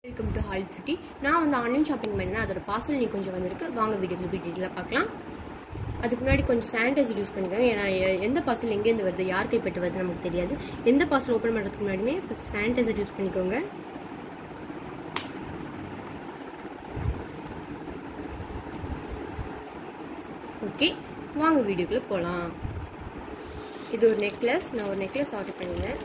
welcome to hall beauty நான் வந்து online shopping பண்ணேன் அதோட பார்சல் நீ கொஞ்சம் வந்திருக்கு வாங்க வீடியோவில் டீட்டெயிலாக பார்க்கலாம் அதுக்கு முன்னாடி கொஞ்சம் சானிடைசர் யூஸ் பண்ணிக்கோங்க ஏன்னா எ- எந்த பார்சல் எங்கேருந்து வருது யார் கைப்பட்டு வருது நமக்கு தெரியாது எந்த பார்சல் ஓப்பன் பண்ணுறதுக்கு முன்னாடியுமே ஃபஸ்ட் சானிடைசர் யூஸ் பண்ணிக்கோங்க ஓகே வாங்க வீடியோக்குள்ளே போகலாம் இது ஒரு நெக்லஸ் நான் ஒரு நெக்லஸ் ஆர்டர் பண்ணியிருந்தேன்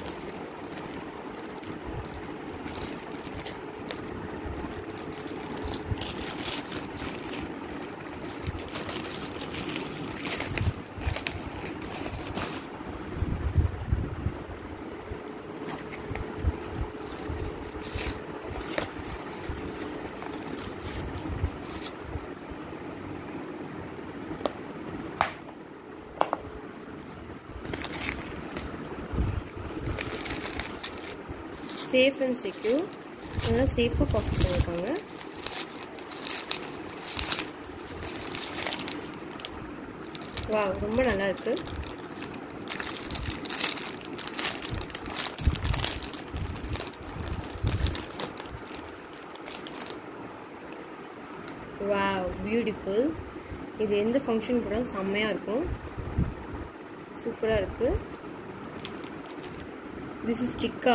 சேஃப் அண்ட் செக்யூர் அதனால் சேஃபாக ப்ராசஸ் பண்ணியிருக்காங்க வா ரொம்ப நல்லா இருக்கு வா பியூட்டிஃபுல் இது எந்த ஃபங்க்ஷன் கூட செம்மையாக இருக்கும் சூப்பராக இருக்குது this is tikka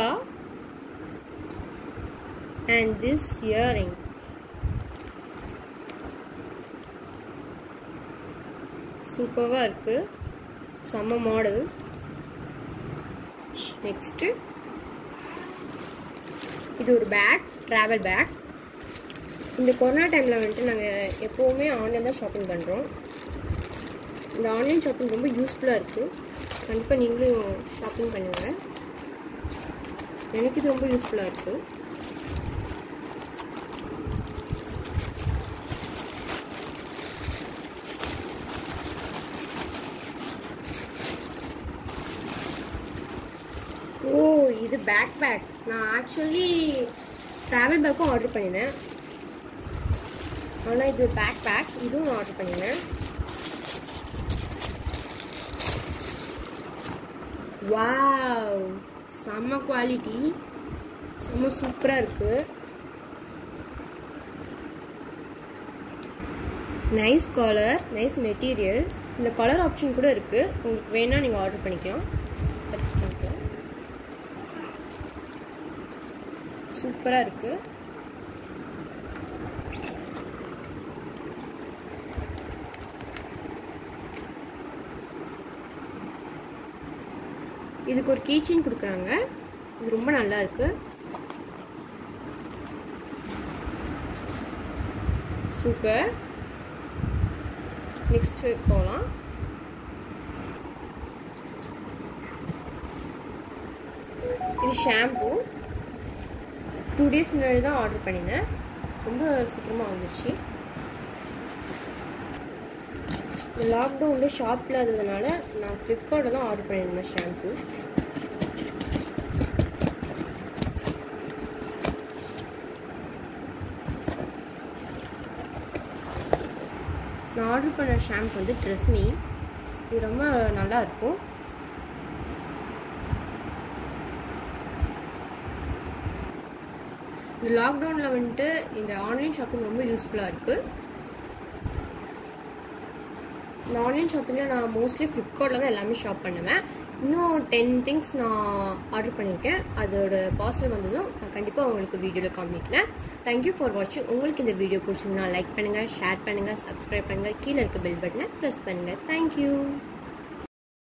and this earring சூப்பராக இருக்கு செம்ம மாடல் நெக்ஸ்ட்டு இது ஒரு பேக் ட்ராவல் பேக் இந்த கொரோனா டைமில் வந்துட்டு நாங்கள் எப்போவுமே ஆன்லைன் தான் ஷாப்பிங் பண்ணுறோம் இந்த ஆன்லைன் ஷாப்பிங் ரொம்ப யூஸ்ஃபுல்லாக இருக்குது கண்டிப்பாக நீங்களும் ஷாப்பிங் பண்ணுங்கள் எனக்கு இது ரொம்ப யூஸ்ஃபுல்லாக இருக்குது ஓ இது பேக் பேக் நான் ஆக்சுவலி ட்ராவல் பேக்கும் ஆர்டர் பண்ணினேன் ஆனால் இது பேக் பேக் இதுவும் நான் ஆர்டர் பண்ணினேன் வாவ் செம்ம குவாலிட்டி செம்ம சூப்பராக இருக்கு நைஸ் காலர் நைஸ் மெட்டீரியல் இந்த கலர் ஆப்ஷன் கூட இருக்கு உங்களுக்கு வேணா நீங்கள் ஆர்டர் பண்ணிக்கலாம் பர்ச்சேஸ் பண்ணிக்கலாம் சூப்பராக இருக்கு இதுக்கு ஒரு கீச்சைன் கொடுக்குறாங்க இது ரொம்ப நல்லா இருக்கு சூப்பர் நெக்ஸ்ட் போகலாம் இது ஷாம்பு டூ டேஸ் முன்னாடி தான் ஆர்டர் பண்ணியிருந்தேன் ரொம்ப சீக்கிரமாக வந்துருச்சு இந்த லாக்டவுனில் ஷாப் இல்லாததுனால நான் ஃப்ளிப்கார்ட்டில் தான் ஆர்டர் பண்ணியிருந்தேன் ஷாம்பு நான் ஆர்டர் பண்ண ஷாம்பு வந்து ட்ரெஸ்மி இது ரொம்ப நல்லா இருக்கும் இந்த லாக்டவுனில் வந்துட்டு இந்த ஆன்லைன் ஷாப்பிங் ரொம்ப யூஸ்ஃபுல்லாக இருக்குது இந்த ஆன்லைன் ஷாப்பிங்கில் நான் மோஸ்ட்லி ஃப்ளிப்கார்ட்டில் தான் எல்லாமே ஷாப் பண்ணுவேன் இன்னும் டென் திங்ஸ் நான் ஆர்டர் பண்ணியிருக்கேன் அதோட பார்சல் வந்ததும் நான் கண்டிப்பாக உங்களுக்கு வீடியோவில் காமிக்கிறேன் தேங்க்யூ ஃபார் வாட்சிங் உங்களுக்கு இந்த வீடியோ பிடிச்சிருந்தா லைக் பண்ணுங்கள் ஷேர் பண்ணுங்கள் சப்ஸ்கிரைப் பண்ணுங்கள் கீழே இருக்க பெல் பட்டனை ப்ரெஸ் பண்ணுங்கள் தேங்க்யூ